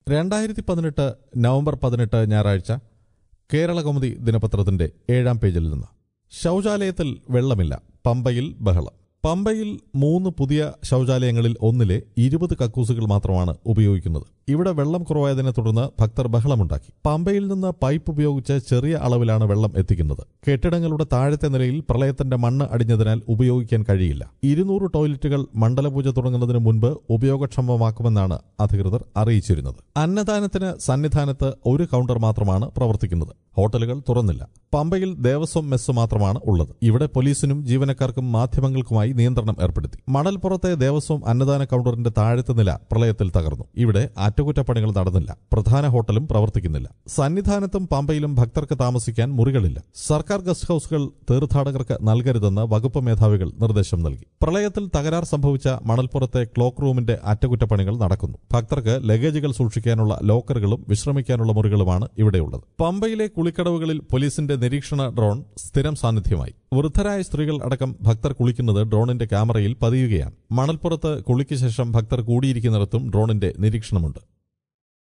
രണ്ടായിരത്തി പതിനെട്ട് നവംബർ പതിനെട്ട് ഞായറാഴ്ച കേരളകൗമുദി ദിനപത്രത്തിന്റെ ഏഴാം പേജിൽ നിന്ന് ശൗചാലയത്തിൽ വെള്ളമില്ല പമ്പയിൽ ബഹളം പമ്പയിൽ മൂന്ന് പുതിയ ശൗചാലയങ്ങളിൽ ഒന്നിലെ ഇരുപത് കക്കൂസുകൾ മാത്രമാണ് ഉപയോഗിക്കുന്നത് ഇവിടെ വെള്ളം കുറവായതിനെ തുടർന്ന് ഭക്തർ ബഹളമുണ്ടാക്കി പമ്പയിൽ നിന്ന് പൈപ്പ് ഉപയോഗിച്ച് ചെറിയ അളവിലാണ് വെള്ളം എത്തിക്കുന്നത് കെട്ടിടങ്ങളുടെ താഴത്തെ നിലയിൽ പ്രളയത്തിന്റെ മണ്ണ് അടിഞ്ഞതിനാൽ ഉപയോഗിക്കാൻ കഴിയില്ല ഇരുന്നൂറ് ടോയ്ലറ്റുകൾ മണ്ഡലപൂജ തുടങ്ങുന്നതിന് മുൻപ് ഉപയോഗക്ഷമമാക്കുമെന്നാണ് അധികൃതർ അറിയിച്ചിരുന്നത് അന്നദാനത്തിന് സന്നിധാനത്ത് ഒരു കൗണ്ടർ മാത്രമാണ് പ്രവർത്തിക്കുന്നത് ഹോട്ടലുകൾ തുറന്നില്ല പമ്പയിൽ ദേവസ്വം മെസ് മാത്രമാണ് ഉള്ളത് ഇവിടെ പോലീസിനും ജീവനക്കാർക്കും മാധ്യമങ്ങൾക്കുമായി നിയന്ത്രണം ഏർപ്പെടുത്തി മണൽപ്പുറത്തെ ദേവസ്വം അന്നദാന കൗണ്ടറിന്റെ താഴത്തെ നില പ്രളയത്തിൽ തകർന്നു ഇവിടെ അറ്റകുറ്റപ്പണികൾ നടന്നില്ല പ്രധാന ഹോട്ടലും പ്രവർത്തിക്കുന്നില്ല സന്നിധാനത്തും പമ്പയിലും ഭക്തർക്ക് താമസിക്കാൻ മുറികളില്ല സർക്കാർ ഗസ്റ്റ് ഹൌസുകൾ തീർത്ഥാടകർക്ക് നൽകരുതെന്ന് വകുപ്പ് മേധാവികൾ നിർദ്ദേശം നൽകി പ്രളയത്തിൽ തകരാർ സംഭവിച്ച മണൽപ്പുറത്തെ ക്ലോക്ക് റൂമിന്റെ അറ്റകുറ്റപ്പണികൾ നടക്കുന്നു ഭക്തർക്ക് ലഗേജുകൾ സൂക്ഷിക്കാനുള്ള ലോക്കറുകളും വിശ്രമിക്കാനുള്ള മുറികളുമാണ് ഇവിടെയുള്ളത് പമ്പയിലെ കുളിക്കടവുകളിൽ പോലീസിന്റെ നിരീക്ഷണ ഡ്രോൺ സ്ഥിരം സാന്നിധ്യമായി വൃദ്ധരായ സ്ത്രീകൾ അടക്കം ഭക്തർ കുളിക്കുന്നത് ഡ്രോണിന്റെ ക്യാമറയിൽ പതിയുകയാണ് മണൽപ്പുറത്ത് കുളിക്ക് ശേഷം ഭക്തർ കൂടിയിരിക്കുന്നിടത്തും ഡ്രോണിന്റെ നിരീക്ഷണമുണ്ട്